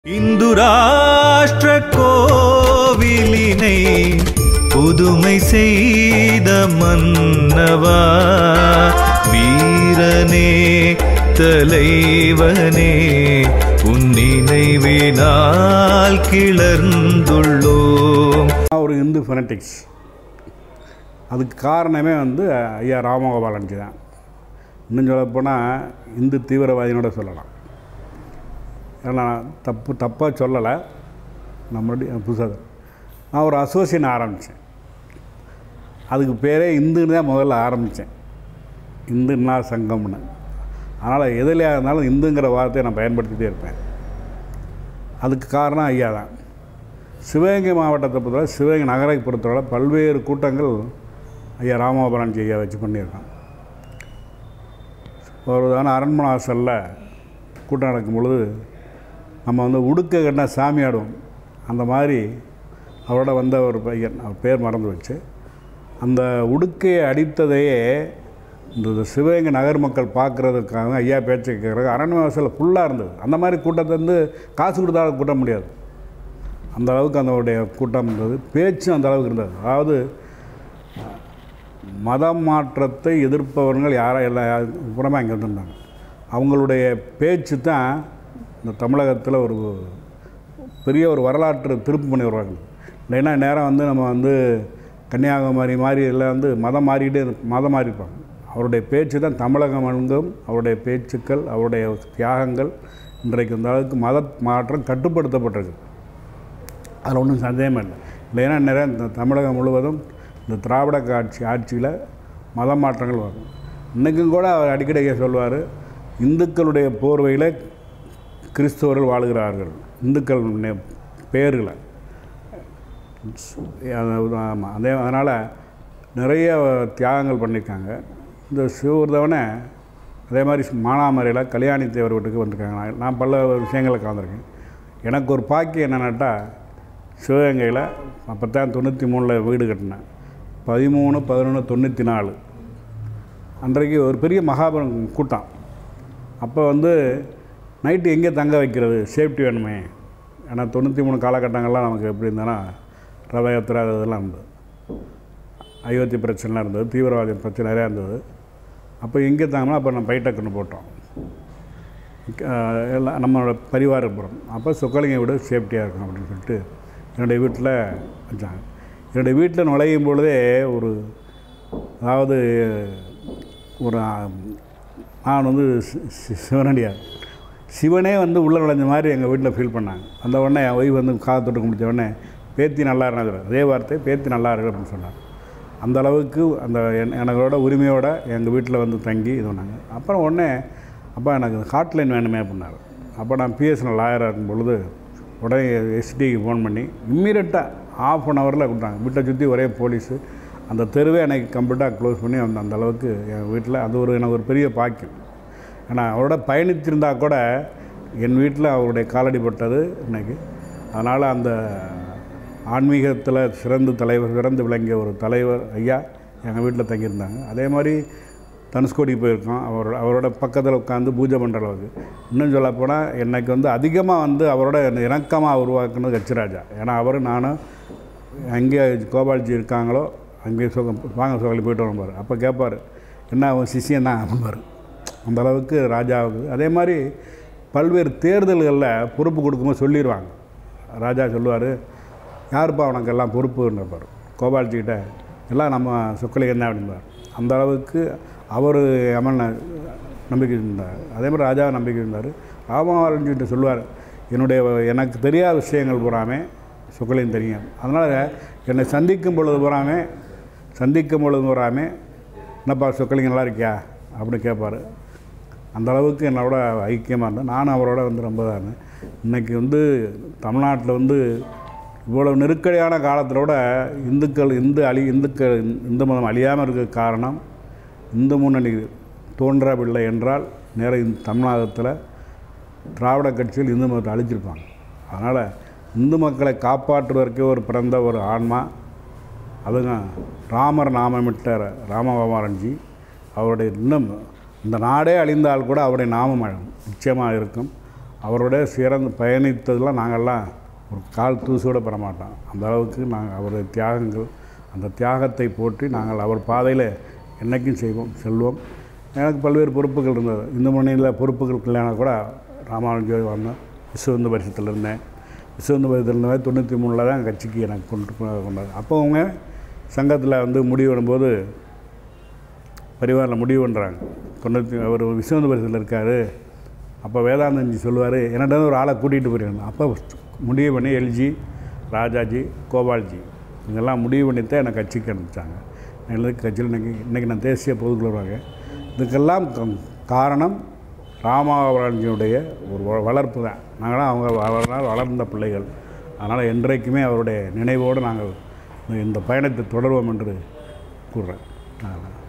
இந்து ராஷ்டிர கோவிலினை புதுமை செய்த மன்னவா வீரனே தலைவனே உன் நினைவினால் கிளர்ந்துள்ளோம் நான் ஒரு இந்து ஃபெனட்டிக்ஸ் அதுக்கு காரணமே வந்து ஐயா ராமகோபாலன்ஜி தான் இன்னும் சொல்லப்போனால் இந்து தீவிரவாதினோட சொல்லலாம் ஏன்னா தப்பு தப்பாக சொல்லலை நம்மளுடைய புதுசாக நான் ஒரு அசோசியேஷன் ஆரம்பித்தேன் அதுக்கு பேரே இந்துன்னு தான் முதல்ல ஆரம்பித்தேன் இந்துன்னா சங்கம்னு அதனால் எதுலையாக இருந்தாலும் இந்துங்கிற வார்த்தையை நான் பயன்படுத்திகிட்டே இருப்பேன் அதுக்கு காரணம் ஐயா தான் சிவகங்கை மாவட்டத்தை பொறுத்தவரை சிவகங்கை நகரை பொறுத்தவரை பல்வேறு கூட்டங்கள் ஐயா ராமகோபாலன்ஜி ஐயா வச்சு பண்ணியிருக்கோம் ஒரு தானே அரண்மனை வாசலில் கூட்டம் நடக்கும் பொழுது நம்ம வந்து உடுக்க கண்ணா சாமி ஆடுவோம் அந்த மாதிரி அவரோட வந்த ஒரு பையன் அவர் பேர் மறந்து வச்சு அந்த உடுக்கையை அடித்ததையே இந்த சிவகங்கை நகர் மக்கள் பார்க்குறதுக்காக ஐயா பேச்சை கேட்குறதுக்கு அரண்மனை வாசலில் ஃபுல்லாக இருந்தது அந்த மாதிரி கூட்டத்தை வந்து காசு கொடுத்தாலும் கூட்ட முடியாது அந்த அளவுக்கு அதனுடைய கூட்டம் இருந்தது பேச்சும் அந்த அளவுக்கு இருந்தது அதாவது மதம் மாற்றத்தை எதிர்ப்பவர்கள் யாரும் எல்லா புறமே அங்கே இருந்தாங்க அவங்களுடைய பேச்சு தான் இந்த தமிழகத்தில் ஒரு பெரிய ஒரு வரலாற்று திருப்பு பண்ணி வருவாங்க இல்லைன்னா நேரம் வந்து நம்ம வந்து கன்னியாகுமரி மாதிரி எல்லாம் வந்து மதம் மாறிக்கிட்டே இரு- மதம் மாறிப்பாங்க அவருடைய பேச்சு தான் தமிழகம் எங்கும் அவருடைய பேச்சுக்கள் அவருடைய தியாகங்கள் இன்றைக்கு இந்த அளவுக்கு மத மாற்றம் கட்டுப்படுத்தப்பட்டிருக்கு அதில் ஒன்றும் சந்தேகமே இல்லை இல்லைன்னா நிறைய இந்த தமிழகம் முழுவதும் இந்த திராவிட ஆட்சி ஆட்சியில் மத மாற்றங்கள் வரும் இன்றைக்கும் கூட அவர் அடிக்கடி சொல்வார் இந்துக்களுடைய போர்வையில் கிறிஸ்தவர்கள் வாழ்கிறார்கள் இந்துக்கள் நே- பேர்களை ஆமாம் அதே அதனால் நிறைய தியாகங்கள் பண்ணியிருக்காங்க இந்த சிவபுரதவனை அதே மாதிரி மானாமரையில் கல்யாணி தேவர் வீட்டுக்கு வந்திருக்காங்க நான் நான் பல விஷயங்களை கலந்துருக்கேன் எனக்கு ஒரு பாக்கியம் என்னென்னாட்டா சிவகங்கையில் அப்போ தான் தொண்ணூற்றி மூணில் வீடு கட்டினேன் பதிமூணு பதினொன்று தொண்ணூற்றி நாலு அன்றைக்கு ஒரு பெரிய மகாபலம் கூட்டம் அப்போ வந்து நைட்டு எங்கே தங்க வைக்கிறது சேஃப்டி வேணுமே ஏன்னா தொண்ணூற்றி மூணு காலகட்டங்கள்லாம் நமக்கு எப்படி இருந்ததுன்னா ரத யாத்திரை அது இதெல்லாம் இருந்தது அயோத்தி பிரச்சனைலாம் இருந்தது தீவிரவாத பிரச்சனை நிறையா இருந்தது அப்போ எங்கே தாங்கன்னா அப்போ நம்ம பைட்டக்குன்னு போட்டோம் அஹ் எல்லாம் நம்மளோட பரிவாரப்புறம் அப்போ சொக்கலிங்க வீடு சேஃப்டியாக இருக்கும் அப்படின்னு சொல்லிட்டு என்னுடைய வீட்டில் வச்சாங்க என்னுடைய வீட்டில் நுழையும் பொழுதே ஒரு அதாவது ஒரு ஆ- நான் வந்து சி- சி- சிவனடியார் சிவனே வந்து உள்ளே நுழைஞ்ச மாதிரி எங்கள் வீட்டில் ஃபீல் பண்ணாங்க அந்த உடனே என் ஒய்ஃப் வந்து காது தொட்டு கும்பிட்ட உடனே பேத்தி நல்லா இருந்தாங்க அதே வார்த்தை பேத்தி நல்லா இருக்கு அப்படின்னு சொன்னாங்க அந்த அளவுக்கு அந்த என்- எனக்கோட உரிமையோட எங்கள் வீட்டில் வந்து தங்கி இது பண்ணாங்க அப்புறம் உடனே அப்பா எனக்கு ஹாட்லைன் வேணுமே அப்படின்னாரு அப்போ நான் பிஎஸ்என்எல் லாயராக இருக்கும் பொழுது உடனே எஸ்டிக்கு ஃபோன் பண்ணி இம்மீடியட்டாக ஆஃப் அன் ஹவரில் கொடுத்தாங்க வீட்டை சுற்றி ஒரே போலீஸு அந்த தெருவே எனக்கு கம்ப்ளீட்டாக க்ளோஸ் பண்ணி அந்த அந்த அளவுக்கு என் வீட்டில் அது ஒரு எனக்கு ஒரு பெரிய பாக்கியம் ஏன்னா அவரோட பயணித்திருந்தா கூட என் வீட்டில் அவருடைய காலடி பட்டது இன்னைக்கு அதனால் அந்த ஆன்மீகத்தில் சிறந்த தலைவர் சிறந்து விளங்கிய ஒரு தலைவர் ஐயா எங்கள் வீட்டில் தங்கியிருந்தாங்க அதே மாதிரி தனுஷ்கோடி போயிருக்கோம் அவர் அவரோட பக்கத்தில் உட்காந்து பூஜை பண்ணுற அளவுக்கு இன்னும் சொல்லப்போனால் எனக்கு வந்து அதிகமாக வந்து அவரோட இணக்கமாக உருவாக்குனது கச்சிராஜா ஏன்னா அவர் நானும் எங்கே கோபால்ஜி இருக்காங்களோ அங்கே சுகம் வாங்க சுகலி போயிட்டு வரும்பார் அப்போ கேட்பார் என்ன அவன் சிஷியன் தான் அப்படிம்பார் அந்த அளவுக்கு ராஜாவுக்கு அதே மாதிரி பல்வேறு தேர்தல்களில் பொறுப்பு கொடுக்கும்போது சொல்லிடுவாங்க ராஜா சொல்லுவார் யாருப்பா உனக்கு எல்லாம் பொறுப்புன்றப்பார் கோபால்ஜிக்கிட்ட எல்லாம் நம்ம சொக்கலிகன் தான் அப்படிம்பார் அந்த அளவுக்கு அவர் அமன் நம்பிக்கை இருந்தார் அதே மாதிரி ராஜா நம்பிக்கை இருந்தார் ராமகாரன்கிட்ட சொல்லுவார் என்னுடைய எனக்கு தெரியாத விஷயங்கள் பூராமே சொக்கலையும் தெரியும் அதனால் என்னை சந்திக்கும் பொழுது பூராமே சந்திக்கும் பொழுது பூராமே என்னப்பா சொக்கலிங்க நல்லா இருக்கியா அப்படின்னு கேட்பார் அந்த அளவுக்கு என்னோட ஐக்கியமாக இருந்தேன் நானும் அவரோட வந்து ரொம்ப தான் இருந்தேன் இன்றைக்கி வந்து தமிழ்நாட்டில் வந்து இவ்வளோ நெருக்கடியான காலத்திலோட இந்துக்கள் இந்து அழி இந்துக்கள் இந்து மதம் அழியாமல் இருக்க காரணம் இந்து முன்னணி தோன்றவில்லை என்றால் நேர இந்த தமிழகத்தில் திராவிட கட்சிகள் இந்து மதத்தை அழிச்சிருப்பாங்க அதனால் இந்து மக்களை காப்பாற்றுவதற்கே ஒரு பிறந்த ஒரு ஆன்மா அதுங்க ராமர் நாமமிட்ட ராமகுமாரன்ஜி அவருடைய இன்னும் இந்த நாடே அழிந்தால் கூட அவருடைய நாமம் அழகும் நிச்சயமாக இருக்கும் அவரோட சிறந்து பயணித்ததெல்லாம் நாங்கள்லாம் ஒரு கால் தூசோட பெற மாட்டோம் அந்த அளவுக்கு நாங்கள் அவருடைய தியாகங்கள் அந்த தியாகத்தை போற்றி நாங்கள் அவர் பாதையில் என்றைக்கும் செய்வோம் செல்வோம் எனக்கு பல்வேறு பொறுப்புகள் இருந்தது இந்த முனையில் பொறுப்புகள் இல்லைனா கூட ராமானுஜ வந்தேன் விஸ்வந்து பரிசத்தில் இருந்தேன் விஸ்வந்து பரிசத்தில் இருந்தேன் தொண்ணூற்றி மூணில் தான் கட்சிக்கு எனக்கு கொண்டு கொண்டாது அப்போ அவங்க சங்கத்தில் வந்து முடிவெடும்போது பரிவாரில் முடிவு பண்ணுறாங்க தொண்ணூற்றி அவர் விஸ்வந்த பரிசத்தில் இருக்கார் அப்போ வேதாந்தஞ்சி சொல்லுவார் என்னிட்ட ஒரு ஆளை கூட்டிகிட்டு போயிருக்காங்க அப்போ முடிவு பண்ணி எல்ஜி ராஜாஜி கோபால்ஜி இதெல்லாம் முடிவு பண்ணி தான் என்னை கட்சிக்கு அனுப்பிச்சாங்க எனக்கு கட்சியில் இன்றைக்கி இன்றைக்கி நான் தேசிய பொதுக்குழுவாங்க இதுக்கெல்லாம் க- காரணம் ராமாவரஞ்சியுடைய ஒரு வ- வளர்ப்பு தான் நாங்களாம் அவங்க வளர்ந்தால் வளர்ந்த பிள்ளைகள் அதனால் என்றைக்குமே அவருடைய நினைவோடு நாங்கள் இந்த- இந்த பயணத்தை தொடர்வோம் என்று கூறுறேன் அவ்வளவுதான்.